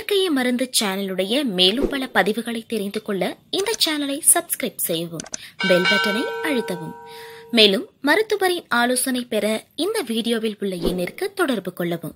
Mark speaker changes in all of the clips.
Speaker 1: இயற்கையை மருந்து சேனலுடைய மேலும் பல பதிவுகளை தெரிந்து கொள்ள இந்த சேனலை சப்ஸ்கிரைப் செய்யவும் பெல் பட்டனை அழுத்தவும் மேலும் மருத்துவரின் ஆலோசனை பெற இந்த வீடியோவில் உள்ள எண்ணிற்கு தொடர்பு கொள்ளவும்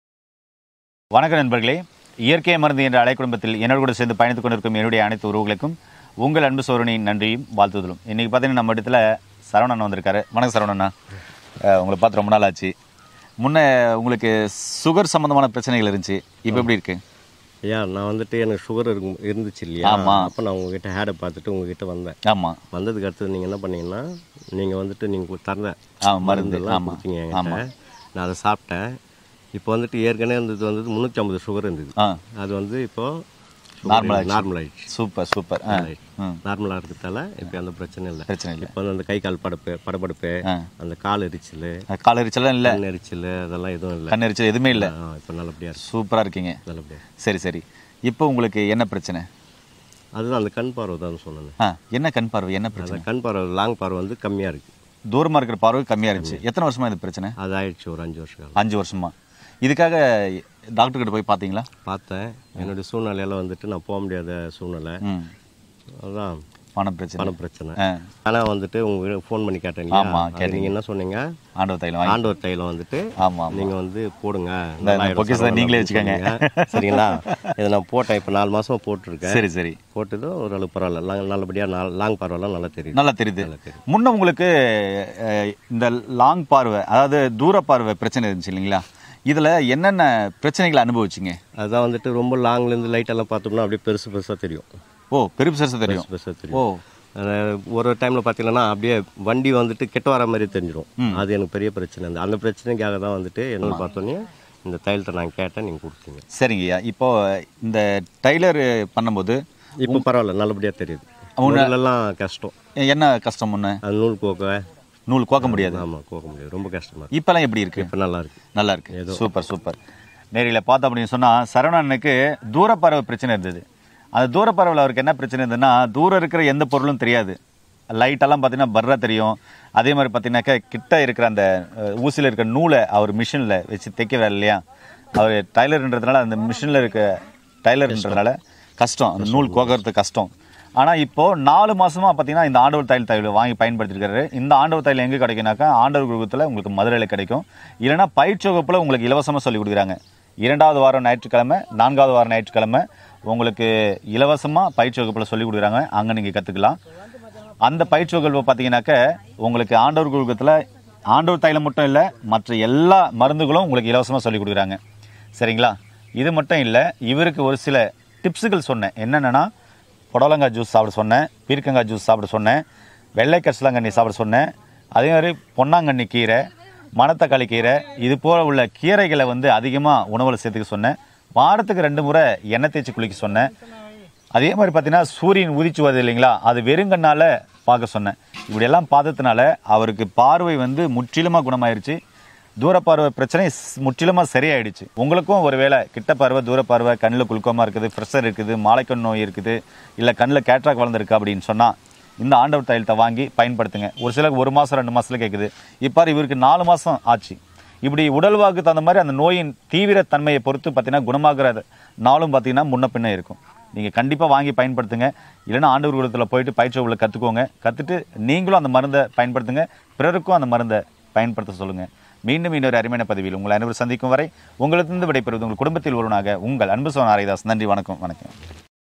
Speaker 2: வணக்கம் நண்பர்களே இயற்கை மருந்து என்ற அலை குடும்பத்தில் என்னோடு கூட சேர்ந்து பயணித்துக் கொண்டிருக்கும் என்னுடைய அனைத்து உறவுகளுக்கும் உங்கள் அன்பு சோழனின் நன்றியும் வாழ்த்துதலும் இன்னைக்கு பார்த்தீங்கன்னா நம்ம இடத்துல சரவணன் வந்திருக்காரு வணக்கம் சரவணண்ணா அஹ் உங்களை பார்த்து ரொம்ப நாள் ஆச்சு முன்ன உங்களுக்கு சுகர் சம்பந்தமான பிரச்சனைகள் இருந்துச்சு இப்போ எப்படி இருக்கு
Speaker 3: ஐயா நான் வந்துட்டு எனக்கு சுகர் இருக்கும் இருந்துச்சு இல்லையா
Speaker 2: ஆமா.
Speaker 3: அப்போ நான் உங்ககிட்ட ஹேடை பார்த்துட்டு உங்ககிட்ட வந்தேன்
Speaker 2: ஆமாம்
Speaker 3: வந்ததுக்கு அடுத்தது நீங்கள் என்ன பண்ணீங்கன்னா நீங்கள் வந்துட்டு நீங்கள் தரல
Speaker 2: ஆ மருந்து
Speaker 3: எல்லாம்
Speaker 2: ஆமாம்
Speaker 3: கொடுத்தீங்க என்கிட்ட நான் அதை சாப்பிட்டேன் இப்போ வந்துட்டு ஏற்கனவே இருந்தது வந்து முந்நூற்றி ஐம்பது சுகர் இருந்தது
Speaker 2: ஆ
Speaker 3: அது வந்து இப்போ
Speaker 2: Normal ஆயிடுச்சு.
Speaker 3: நார்மல் ஆயிடுச்சு
Speaker 2: சூப்பர் சூப்பர் ஆ ம்
Speaker 3: நார்மலாக இருக்கிறதால இப்போ அந்த பிரச்சனை இல்லை
Speaker 2: பிரச்சனை இல்லை
Speaker 3: இப்போ வந்து அந்த கை கால் படப்பு படபடுப்பு
Speaker 2: ஆ
Speaker 3: அந்த கால் எரிச்சல்
Speaker 2: கால் எரிச்சலாம் இல்லை
Speaker 3: கண் எரிச்சல் அதெல்லாம் எதுவும் இல்லை
Speaker 2: கண் எரிச்சல் எதுவுமே இல்லை
Speaker 3: இப்போ நல்லபடியாக இருக்கு
Speaker 2: சூப்பராக இருக்கீங்க
Speaker 3: நல்லபடியாக
Speaker 2: சரி சரி இப்போ உங்களுக்கு என்ன பிரச்சனை
Speaker 3: அதுதான் அந்த கண் பார்வை தான் சொன்னேன்
Speaker 2: ஆ என்ன கண் பார்வை என்ன பிரச்சனை
Speaker 3: அந்த கண் பார்வை லாங் பார்வை வந்து கம்மியாக இருக்குது
Speaker 2: தூரமாக இருக்கிற பார்வை கம்மியாக இருந்துச்சு எத்தனை வருஷமா இது பிரச்சனை
Speaker 3: அது ஆயிடுச்சு ஒரு அஞ்சு வருஷம் காலம்
Speaker 2: அஞ்சு வருஷமா இதுக்காக டாக்டர் கிட்ட போய் பார்த்தீங்களா
Speaker 3: பார்த்தேன் என்னுடைய சூழ்நிலையில வந்துட்டு நான் போக முடியாத சூழ்நிலை
Speaker 2: ம்
Speaker 3: அதுதான்
Speaker 2: பண பிரச்சனை
Speaker 3: பண பிரச்சனை
Speaker 2: ஆ
Speaker 3: ஆனால் வந்துட்டு உங்க ஃபோன் பண்ணி கேட்டேன்
Speaker 2: ஆமா,
Speaker 3: இல்லையா அது நீங்கள் என்ன சொன்னீங்க
Speaker 2: ஆண்டவர் தைலம் வாங்கி
Speaker 3: ஆண்டவர் தைலம் வந்துட்டு
Speaker 2: ஆமா ஆமா
Speaker 3: நீங்கள் வந்து போடுங்க
Speaker 2: இந்த
Speaker 3: நல்லாயிடும்
Speaker 2: பொக்கிஷத்தை
Speaker 3: சரவணன்
Speaker 2: நீங்களே
Speaker 3: அப்படின்னு சொன்னீங்க. சரிங்களா இதை நான் போட்டேன் இப்போ நாலு மாசமா போட்டிருக்கேன்
Speaker 2: சரி சரி
Speaker 3: போட்டதும் ஓரளவு பரவாயில்ல லாங் நல்லபடியாக லாங் பரவாயில்ல நல்லா தெரியுது
Speaker 2: நல்லா தெரியுது
Speaker 3: நல்லா தெரியுது
Speaker 2: முன்ன உங்களுக்கு அஹ், இந்த லாங் பார்வை அதாவது தூர பார்வை பிரச்சனை இருந்துச்சு இல்லைங்களா இதுல என்னென்ன பிரச்சனைகளை அனுபவிச்சிங்க
Speaker 3: அதுதான் வந்துட்டு ரொம்ப லாங்லேருந்து லைட் எல்லாம் பார்த்தோம்னா அப்படியே பெருசு பெருசாக தெரியும்
Speaker 2: ஓ பெரிய பெருசு தெரியும்
Speaker 3: பெருசாக
Speaker 2: ஓ
Speaker 3: தெரியும் அஹ் ஒரு டைமில் பார்த்தீங்கன்னா அப்படியே வண்டி வந்துட்டு கெட்ட வர மாதிரி தெரிஞ்சிடும் அது எனக்கு பெரிய பிரச்சனை இருந்தது அந்த பிரச்சனைக்காக தான் வந்துட்டு என்ன பார்த்தோன்னே இந்த தைலத்தை நான் கேட்டேன் நீங்கள் கொடுத்தீங்க
Speaker 2: சரிங்கய்யா இப்போ இந்த டைலர் பண்ணும்போது
Speaker 3: இப்போ பரவாயில்ல நல்லபடியாக தெரியுது முதல்லலாம் கஷ்டம்
Speaker 2: என்ன கஷ்டம் முன்ன
Speaker 3: அது நூல் கோக்க
Speaker 2: நூல் கோக்க முடியாது
Speaker 3: ஆமாம் கோக்க முடியாது ரொம்ப கஷ்டமா இருக்கு
Speaker 2: இப்பெல்லாம் எப்படி இருக்கு
Speaker 3: இப்போ நல்லா இருக்கு
Speaker 2: நல்லா இருக்கு சூப்பர் சூப்பர் நேரில் பார்த்தோம் அப்படின்னு சொன்னா சரவணனுக்கு தூரப்பறவை பிரச்சனை இருந்தது அந்த தூரப்பறவையில் அவருக்கு என்ன பிரச்சனை இருந்ததுன்னா தூரம் இருக்கிற எந்த பொருளும் தெரியாது லைட்டெல்லாம் பார்த்தீங்கன்னா பர்ரா தெரியும் அதே மாதிரி பார்த்தீங்கன்னாக்கா கிட்ட இருக்கிற அந்த அஹ், ஊசியில் இருக்கிற நூலை அவர் மிஷினில் வச்சு தைக்கிறார் இல்லையா அவர் டைலர்ன்றதுனால அந்த மிஷினில் இருக்க டைலர்ன்றதுனால கஷ்டம் அந்த நூல் கோக்கிறது கஷ்டம் ஆனால் இப்போ நாலு மாசமா பார்த்தீங்கன்னா இந்த ஆண்டவர் தையல் தையல் வாங்கி பயன்படுத்திருக்காரு இந்த ஆண்டவர் தையல் எங்கே கிடைக்குனாக்கா ஆண்டவர் குருகுலத்தில் உங்களுக்கு மதுரையில் கிடைக்கும் இல்லைன்னா பயிற்சி வகுப்பில் உங்களுக்கு இலவசமாக சொல்லி கொடுக்குறாங்க இரண்டாவது வாரம் ஞாயிற்றுக்கிழமை நான்காவது வாரம் ஞாயிற்றுக்கிழமை உங்களுக்கு இலவசமாக பயிற்சி வகுப்பில் சொல்லி கொடுக்குறாங்க அங்கே நீங்கள் கற்றுக்கலாம் அந்த பயிற்சி வகுப்பு பார்த்தீங்கன்னாக்க உங்களுக்கு ஆண்டவர் குருகுலத்தில் ஆண்டவர் தைலம் மட்டும் இல்லை மற்ற எல்லா மருந்துகளும் உங்களுக்கு இலவசமாக சொல்லி கொடுக்குறாங்க சரிங்களா இது மட்டும் இல்லை இவருக்கு ஒரு சில டிப்ஸுகள் சொன்னேன் என்னென்னா புடலங்காய் ஜூஸ் சாப்பிட சொன்னேன் பீர்க்கங்காய் ஜூஸ் சாப்பிட சொன்னேன் வெள்ளை கரிசலாங்கண்ணி சாப்பிட சொன்னேன் அதே மாதிரி பொன்னாங்கண்ணி கீரை மணத்தக்காளி கீரை இது போல உள்ள கீரைகளை வந்து அதிகமாக உணவில் சேர்த்துக்க சொன்னேன் வாரத்துக்கு ரெண்டு முறை எண்ணெய் தேய்ச்சி குளிக்க சொன்னேன் அதே மாதிரி பார்த்தீங்கன்னா சூரியன் உதிச்சு வருது இல்லைங்களா அது வெறுங்கண்ணால பார்க்க சொன்னேன் இப்படியெல்லாம் பார்த்ததுனால அவருக்கு பார்வை வந்து முற்றிலுமாக குணமாயிருச்சு தூர பார்வை பிரச்சனை ஸ்- முற்றிலுமா சரியாயிடுச்சு உங்களுக்கும் ஒருவேளை கிட்ட பார்வை தூர பார்வை கண்ணில் குளுக்கோமா இருக்குது ப்ரெஷர் இருக்குது மாலைக்கண் நோய் இருக்குது இல்லை கண்ணில் கேட்ராக் வளர்ந்துருக்கு அப்படின்னு சொன்னால் இந்த ஆண்டவர் தைலத்தை வாங்கி பயன்படுத்துங்க ஒரு சிலருக்கு ஒரு மாதம் ரெண்டு மாசத்துல கேட்குது இப்போ இவருக்கு நாலு மாதம் ஆச்சு இப்படி உடல்வாக்கு தகுந்த மாதிரி அந்த நோயின் தீவிர தன்மையை பொறுத்து பார்த்தீங்கன்னா குணமாகிற நாளும் பார்த்தீங்கன்னா முன்ன பின்ன இருக்கும் நீங்கள் கண்டிப்பாக வாங்கி பயன்படுத்துங்க இல்லைன்னா ஆண்டவர் குலத்தில் போயிட்டு பயிற்சி உள்ள கற்றுக்கோங்க கற்றுட்டு நீங்களும் அந்த மருந்தை பயன்படுத்துங்க பிறருக்கும் அந்த மருந்தை பயன்படுத்த சொல்லுங்கள் மீண்டும் இன்னொரு அருமையான பதிவில் உங்களை அனைவரும் சந்திக்கும் வரை உங்களிடத்திலிருந்து விடைபெறுவது உங்கள் குடும்பத்தில் ஒருவனாக உங்கள் அன்பு சோன் ஆரைதாஸ் நன்றி வணக்கம் வணக்கம்